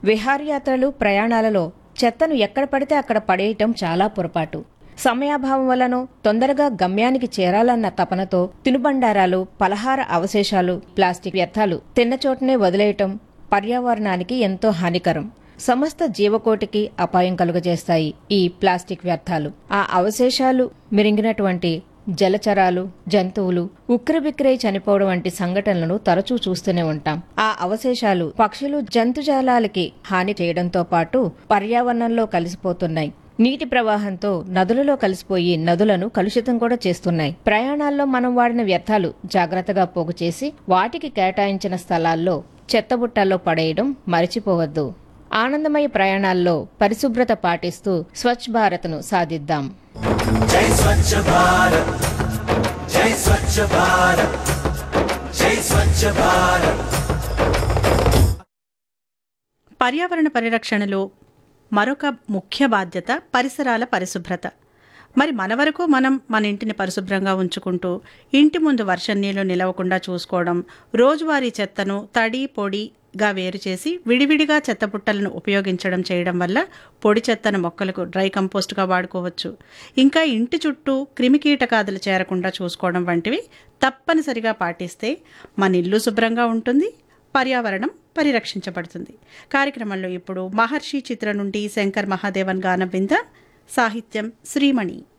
విహారయాత్రలు ప్రయాణాలలో చెత్తను ఎక్కడ పడితే అక్కడ పడేయటం చాలా పొరపాటు సమయాభావం వలన తొందరగా గమ్యానికి చేరాలన్న తపనతో తినుబండారాలు పలహార అవశేషాలు ప్లాస్టిక్ వ్యర్థాలు తిన్న చోటనే వదిలేయటం పర్యావరణానికి ఎంతో హానికరం సమస్త జీవకోటికి అపాయం కలుగజేస్తాయి ఈ ప్లాస్టిక్ వ్యర్థాలు ఆ అవశేషాలు మిరింగినటువంటి జలచరాలు జంతువులు ఉక్కిరిబిక్కిరై చనిపోవడం వంటి సంఘటనలను తరచూ చూస్తూనే ఉంటాం ఆ అవశేషాలు పక్షులు జంతుజాలాలకి హాని చేయడంతో పాటు పర్యావరణంలో కలిసిపోతున్నాయి నీటి ప్రవాహంతో నదులలో కలిసిపోయి నదులను కలుషితం కూడా చేస్తున్నాయి ప్రయాణాల్లో మనం వాడిన వ్యర్థాలు జాగ్రత్తగా పోగు చేసి వాటికి కేటాయించిన స్థలాల్లో చెత్తబుట్టల్లో పడేయడం మరిచిపోవద్దు ఆనందమయ ప్రయాణాల్లో పరిశుభ్రత పాటిస్తూ స్వచ్ఛ భారత్ను సాధిద్దాం జై స్వచ్ఛ భారత్ జై స్వచ్ఛ భారత్ జై స్వచ్ఛ భారత్ పర్యావరణ పరిరక్షణలో మరొక ముఖ్య బాధ్యత పరిసరాల పరిశుభ్రత మరి మన వరకు మనం మన ఇంటిని పరిశుభ్రంగా ఉంచుకుంటూ ఇంటి ముందు వర్షం నీళ్లు నిలవకుండా చూసుకోవడం రోజువారీ చెత్తను తడి పొడిగా వేరు చేసి విడివిడిగా చెత్తపుట్టలను ఉపయోగించడం చేయడం వల్ల పొడి చెత్తను మొక్కలకు డ్రై కంపోస్ట్గా వాడుకోవచ్చు ఇంకా ఇంటి చుట్టూ క్రిమికీటకాదులు చేరకుండా చూసుకోవడం వంటివి తప్పనిసరిగా పాటిస్తే మన ఇల్లు శుభ్రంగా ఉంటుంది పర్యావరణం పరిరక్షించబడుతుంది కార్యక్రమంలో ఇప్పుడు మహర్షి చిత్రం నుండి శంకర్ మహాదేవన్ గానం వింద సాహిత్యం శ్రీమణి